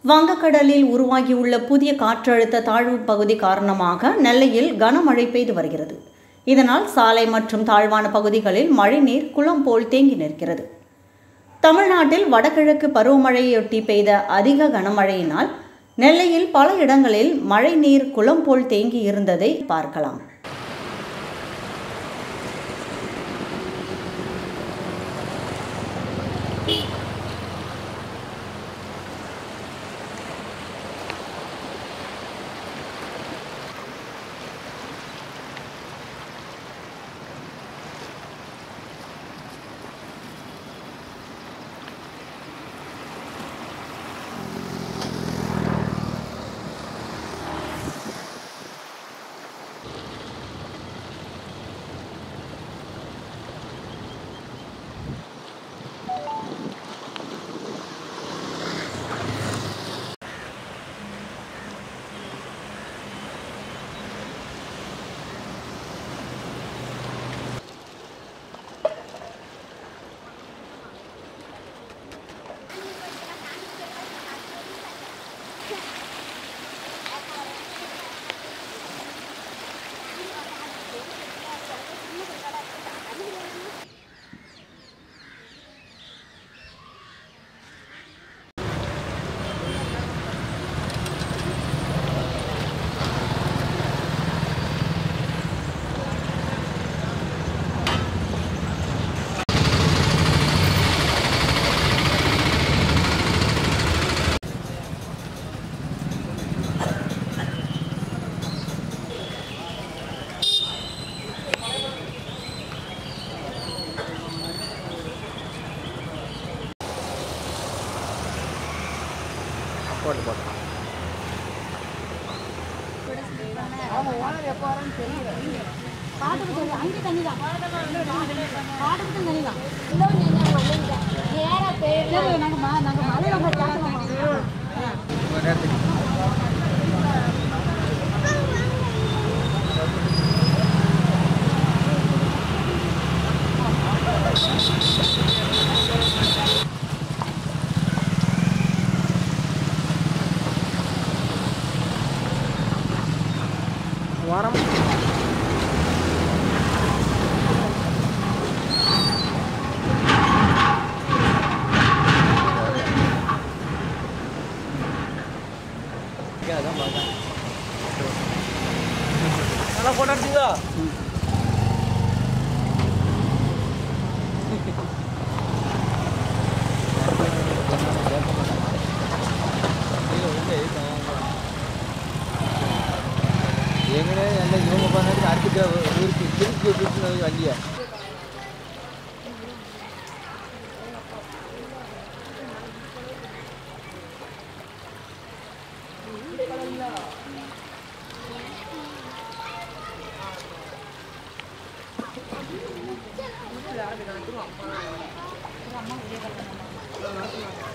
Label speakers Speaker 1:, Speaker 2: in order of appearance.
Speaker 1: வங்கக்கடலில் உருவாகியுள்ள புதிய காற்றழுத்த தாழ்வு பகுதி காரணமாக நெல்லையில் கனமழை பெய்து வருகிறது இதனால் சாலை மற்றும் தாழ்வான பகுதிகளில் மழைநீர் குளம் போல் தேங்கி நிற்கிறது தமிழ்நாட்டில் வடகிழக்கு பருவமழையொட்டி பெய்த அதிக கனமழையினால் நெல்லையில் பல இடங்களில் மழைநீர் குளம் போல் தேங்கி இருந்ததை பார்க்கலாம்
Speaker 2: போட்டு போட்டு
Speaker 3: பாட்டுக்கு தண்ணி அங்கே தண்ணி தான் பாட்டுக்கு தண்ணி தான் இன்னொன்று நேராக போயிட்டு நாங்கள் மா நாங்கள் மலையில் போய் பார்க்கலாமா
Speaker 2: ஒரு நேரத்துக்கு வாரம் அதான் பார்த்தேன் நல்லா போட்டோ எடுத்தீங்களா എങ്ങനെ എൻ്റെ ഇവங்க പറഞ്ഞിട്ട് അടുത്തിട്ട് ഊർക്ക് തിരിച്ച് വിട്ടിട്ടുള്ളത് വലിയ
Speaker 3: அம்மா வெளியே